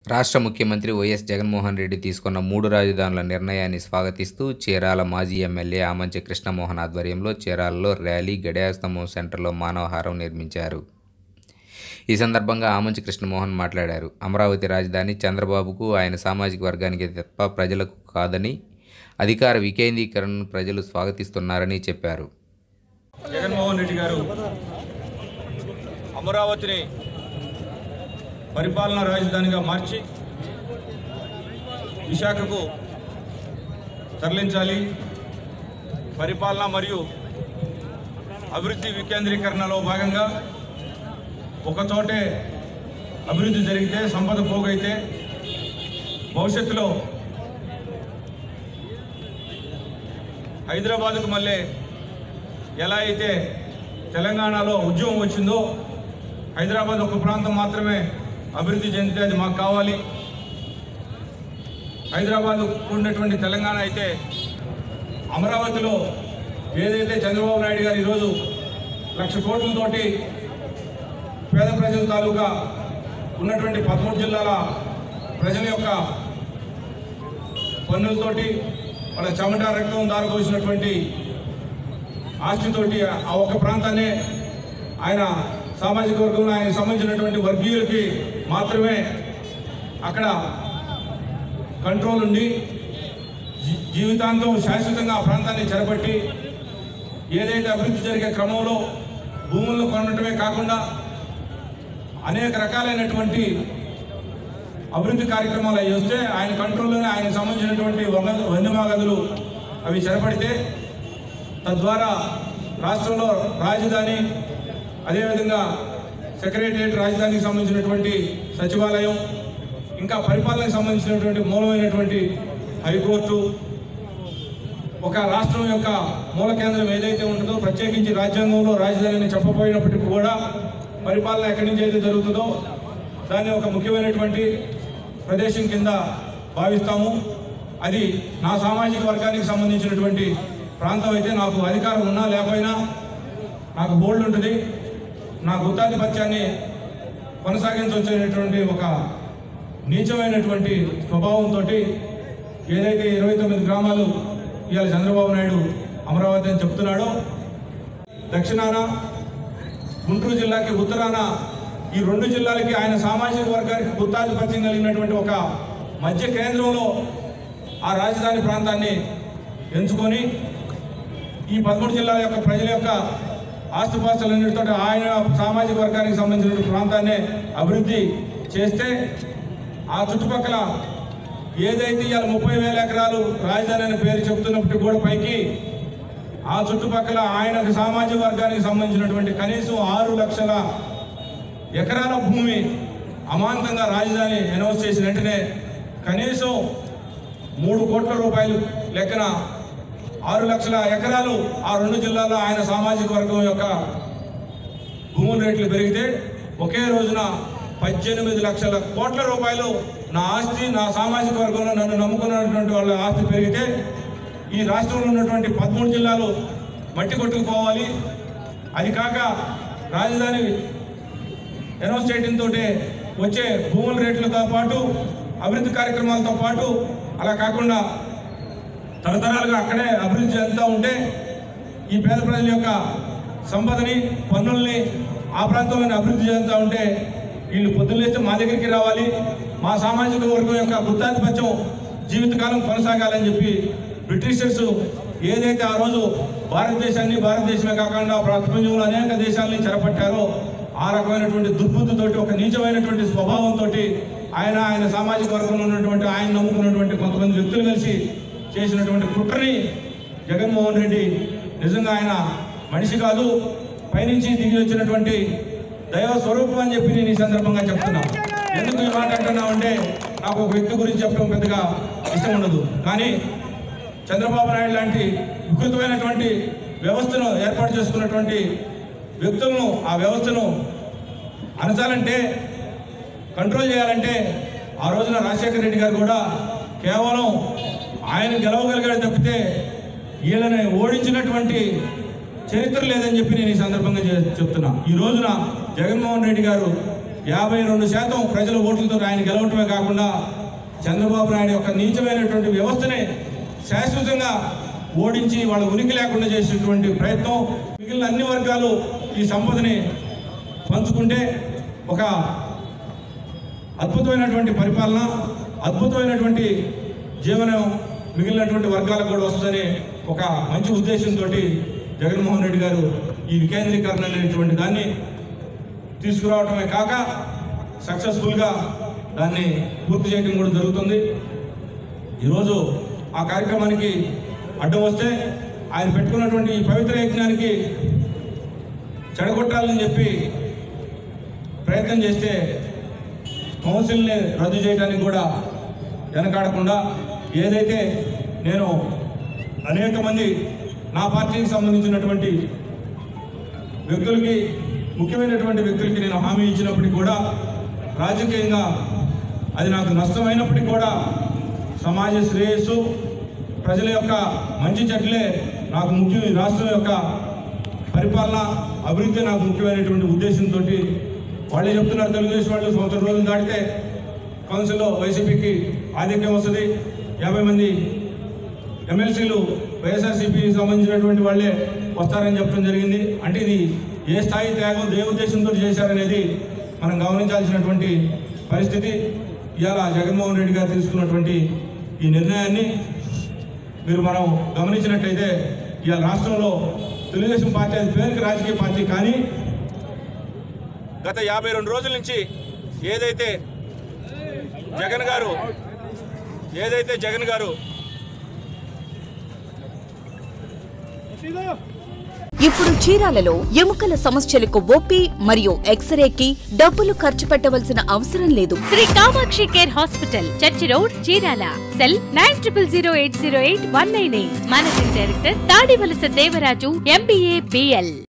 రాష్ట్ర ముఖ్యమంత్రి వైఎస్ జగన్మోహన్ రెడ్డి తీసుకున్న మూడు రాజధానుల నిర్ణయాన్ని స్వాగతిస్తూ చీరాల మాజీ ఎమ్మెల్యే ఆమంచి కృష్ణమోహన్ ఆధ్వర్యంలో చీరాలలో ర్యాలీ గడియాస్తంభం సెంటర్లో మానవహారం నిర్మించారు ఈ సందర్భంగా ఆమంచి కృష్ణమోహన్ మాట్లాడారు అమరావతి రాజధాని చంద్రబాబుకు ఆయన సామాజిక వర్గానికి తప్ప ప్రజలకు కాదని అధికార వికేంద్రీకరణను ప్రజలు స్వాగతిస్తున్నారని చెప్పారు జగన్మోహన్ రెడ్డి గారు అమరావతిని పరిపాలనా రాజధానిగా మార్చి విశాఖకు తరలించాలి పరిపాలన మరియు అభివృద్ధి వికేంద్రీకరణలో భాగంగా ఒకచోటే అభివృద్ధి జరిగితే సంపద పోగైతే భవిష్యత్తులో హైదరాబాద్కు మళ్ళీ ఎలా అయితే తెలంగాణలో ఉద్యమం వచ్చిందో హైదరాబాద్ ఒక ప్రాంతం మాత్రమే అభివృద్ధి చెందితే అది మాకు కావాలి హైదరాబాద్ ఉన్నటువంటి తెలంగాణ అయితే అమరావతిలో ఏదైతే చంద్రబాబు నాయుడు గారు ఈరోజు లక్ష కోట్లతోటి పేద ప్రజల తాలూకా ఉన్నటువంటి పదమూడు జిల్లాల ప్రజల యొక్క పన్నులతోటి వాళ్ళ చెమట రక్తం దారిపోసినటువంటి ఆస్తితోటి ఆ ఒక్క ప్రాంతాన్ని ఆయన సామాజిక వర్గంలో ఆయన సంబంధించినటువంటి వర్గీయులకి మాత్రమే అక్కడ కంట్రోల్ ఉండి జీ- జీవితాంతం శాశ్వతంగా ఆ ప్రాంతాన్ని చెరపట్టి ఏదైతే అభివృద్ధి జరిగే క్రమంలో భూములను కొనటమే కాకుండా అనేక రకాలైనటువంటి అభివృద్ధి కార్యక్రమాలు అవి వస్తే ఆయన కంట్రోల్లోనే ఆయన సంబంధించినటువంటి వంద వందమా గదులు అవి చెరపడితే తద్వారా రాష్ట్రంలో రాజధాని అదేవిధంగా సెక్రటరియట్ రాజధానికి సంబంధించినటువంటి సచివాలయం ఇంకా పరిపాలనకు సంబంధించినటువంటి మూలమైనటువంటి హైకోర్టు ఒక రాష్ట్రం యొక్క మూల కేంద్రం ఏదైతే ఉంటుందో ప్రత్యేకించి రాజ్యాంగంలో రాజధానిని చెప్పబోయినప్పటికీ కూడా పరిపాలన ఎక్కడి నుంచి అయితే జరుగుతుందో దాన్ని ఒక ముఖ్యమైనటువంటి ప్రదేశం కింద భావిస్తాము అది నా సామాజిక వర్గానికి సంబంధించినటువంటి ప్రాంతం అయితే నాకు అధికారం ఉన్నా లేకపోయినా నాకు బోల్డ్ ఉంటుంది నా గుత్తాధిపత్యాన్ని కొనసాగించవచ్చినటువంటి ఒక నీచమైనటువంటి స్వభావంతో ఏదైతే ఇరవై తొమ్మిది గ్రామాలు ఇవాళ చంద్రబాబు నాయుడు అమరావతి అని చెప్తున్నాడో దక్షిణాన గుంటూరు జిల్లాకి ఉత్తరాన ఈ రెండు జిల్లాలకి ఆయన సామాజిక వర్గానికి గుత్తాధిపత్యం కలిగినటువంటి ఒక మధ్య కేంద్రంలో ఆ రాజధాని ప్రాంతాన్ని ఎంచుకొని ఈ పదమూడు జిల్లాల యొక్క ప్రజల యొక్క ఆస్తుపాస్తులన్నిటితో ఆయన సామాజిక వర్గానికి సంబంధించిన ప్రాంతాన్ని అభివృద్ధి చేస్తే ఆ చుట్టుపక్కల ఏదైతే ఇవాళ ముప్పై వేల ఎకరాలు రాజధాని అనే పేరు చెప్తున్నప్పటికీ కూడా పైకి ఆ చుట్టుపక్కల ఆయనకు సామాజిక వర్గానికి సంబంధించినటువంటి కనీసం ఆరు లక్షల ఎకరాల భూమి అమాంతంగా రాజధాని అనౌన్స్ చేసిన వెంటనే కనీసం మూడు కోట్ల రూపాయలు లెక్కన ఆరు లక్షల ఎకరాలు ఆ రెండు జిల్లాల్లో ఆయన సామాజిక వర్గం యొక్క భూముల రేట్లు పెరిగితే ఒకే రోజున పద్దెనిమిది లక్షల కోట్ల రూపాయలు నా ఆస్తి నా సామాజిక వర్గంలో నన్ను నమ్ముకున్నటువంటి వాళ్ళ ఆస్తి పెరిగితే ఈ రాష్ట్రంలో ఉన్నటువంటి పదమూడు జిల్లాలు మట్టి కొట్టుకుపోవాలి అది కాక రాజధాని అనౌన్స్ చేయడంతో వచ్చే భూముల రేట్లతో పాటు అభివృద్ధి కార్యక్రమాలతో పాటు అలా కాకుండా తరతరాలుగా అక్కడే అభివృద్ధి చెందుతూ ఉంటే ఈ పేద ప్రజల యొక్క సంపదని పన్నుల్ని ఆ ప్రాంతంలోనే అభివృద్ధి చెందుతూ ఉంటే వీళ్ళు పొద్దున్నేస్తే మా దగ్గరికి రావాలి మా సామాజిక వర్గం యొక్క గుత్తాధిపత్యం జీవితకాలం కొనసాగాలని చెప్పి బ్రిటిషర్స్ ఏదైతే ఆ రోజు భారతదేశాన్ని భారతదేశమే కాకుండా ప్రపంచంలో అనేక దేశాలని చెరపట్టారో ఆ రకమైనటువంటి దుర్బుద్ధితోటి ఒక నీచమైనటువంటి స్వభావంతో ఆయన ఆయన సామాజిక వర్గంలో ఉన్నటువంటి ఆయన నమ్ముకున్నటువంటి కొంతమంది వ్యక్తులు కలిసి చేసినటువంటి కుట్రని జగన్మోహన్ రెడ్డి నిజంగా ఆయన మనిషి కాదు పైనుంచి దిగి వచ్చినటువంటి దైవ స్వరూపం అని చెప్పి నేను ఈ సందర్భంగా చెప్తున్నా ఎందుకు ఈ మాట అంటున్నా అంటే నాకు ఒక వ్యక్తి గురించి చెప్పడం పెద్దగా ఇష్టం ఉండదు కానీ చంద్రబాబు నాయుడు లాంటి వికృతమైనటువంటి వ్యవస్థను ఏర్పాటు చేసుకున్నటువంటి వ్యక్తులను ఆ వ్యవస్థను అనచాలంటే కంట్రోల్ చేయాలంటే ఆ రోజున రాజశేఖర రెడ్డి గారు కూడా కేవలం ఆయన గెలవగలిగాడు తప్పితే వీళ్ళని ఓడించినటువంటి చరిత్ర లేదని చెప్పి నేను ఈ సందర్భంగా చే- చెప్తున్నా ఈ రోజున జగన్మోహన్ రెడ్డి గారు యాభై రెండు శాతం ప్రజల ఓట్లతో ఆయన గెలవటమే కాకుండా చంద్రబాబు నాయుడు యొక్క నీచమైనటువంటి వ్యవస్థని శాశ్వతంగా ఓడించి వాళ్ళ ఉనికి లేకుండా చేసేటువంటి ప్రయత్నం మిగిలిన అన్ని వర్గాలు ఈ సంపదని పంచుకుంటే ఒక అద్భుతమైనటువంటి పరిపాలన అద్భుతమైనటువంటి జీవనం మిగిలినటువంటి వర్గాలకు కూడా వస్తుందని ఒక మంచి ఉద్దేశంతో జగన్మోహన్ రెడ్డి గారు ఈ వికేంద్రీకరణ అనేటువంటి దాన్ని తీసుకురావడమే కాక సక్సెస్ఫుల్గా దాన్ని పూర్తి చేయడం కూడా జరుగుతుంది ఈరోజు ఆ కార్యక్రమానికి అడ్డం వస్తే ఆయన పెట్టుకున్నటువంటి ఈ పవిత్ర యజ్ఞానికి చెడగొట్టాలని చెప్పి ప్రయత్నం చేస్తే కౌన్సిల్ని రద్దు చేయడానికి కూడా వెనకాడకుండా ఏదైతే నేను అనేక మంది నా పార్టీకి సంబంధించినటువంటి వ్యక్తులకి ముఖ్యమైనటువంటి వ్యక్తులకి నేను హామీ ఇచ్చినప్పటికీ కూడా రాజకీయంగా అది నాకు నష్టమైనప్పటికీ కూడా సమాజ శ్రేయస్సు ప్రజల యొక్క మంచి చెట్లే నాకు ముఖ్యం ఈ రాష్ట్రం యొక్క పరిపాలన అభివృద్ధి నాకు ముఖ్యమైనటువంటి ఉద్దేశంతో వాళ్ళే చెప్తున్నారు తెలుగుదేశం వాళ్ళు సంవత్సరం రోజులు దాటితే కౌన్సిల్లో వైసీపీకి ఆధిక్యం వస్తుంది యాభై మంది ఎమ్మెల్సీలు వైఎస్ఆర్సీపీకి సంబంధించినటువంటి వాళ్ళే వస్తారని చెప్పడం జరిగింది అంటే ఇది ఏ స్థాయి త్యాగం ఏ ఉద్దేశంతో చేశారనేది మనం గమనించాల్సినటువంటి పరిస్థితి ఇవాళ జగన్మోహన్ రెడ్డి గారు తీసుకున్నటువంటి ఈ నిర్ణయాన్ని మీరు మనం గమనించినట్టయితే ఇవాళ రాష్ట్రంలో తెలుగుదేశం పార్టీ అది పేరుకి రాజకీయ పార్టీ కానీ గత యాభై రెండు రోజుల నుంచి ఏదైతే జగన్ గారు ఏదైతే జగన్ గారు ఇప్పుడు చీరాలలో ఎముకల సమస్యలకు ఓపీ మరియు ఎక్స్రేకి డబ్బులు ఖర్చు పెట్టవలసిన అవసరం లేదు Shri Kamakshi care hospital church road Chirala cell nine triple zero eight zero eight one nine eight managing director Tadivalasa Devaraju MBA BL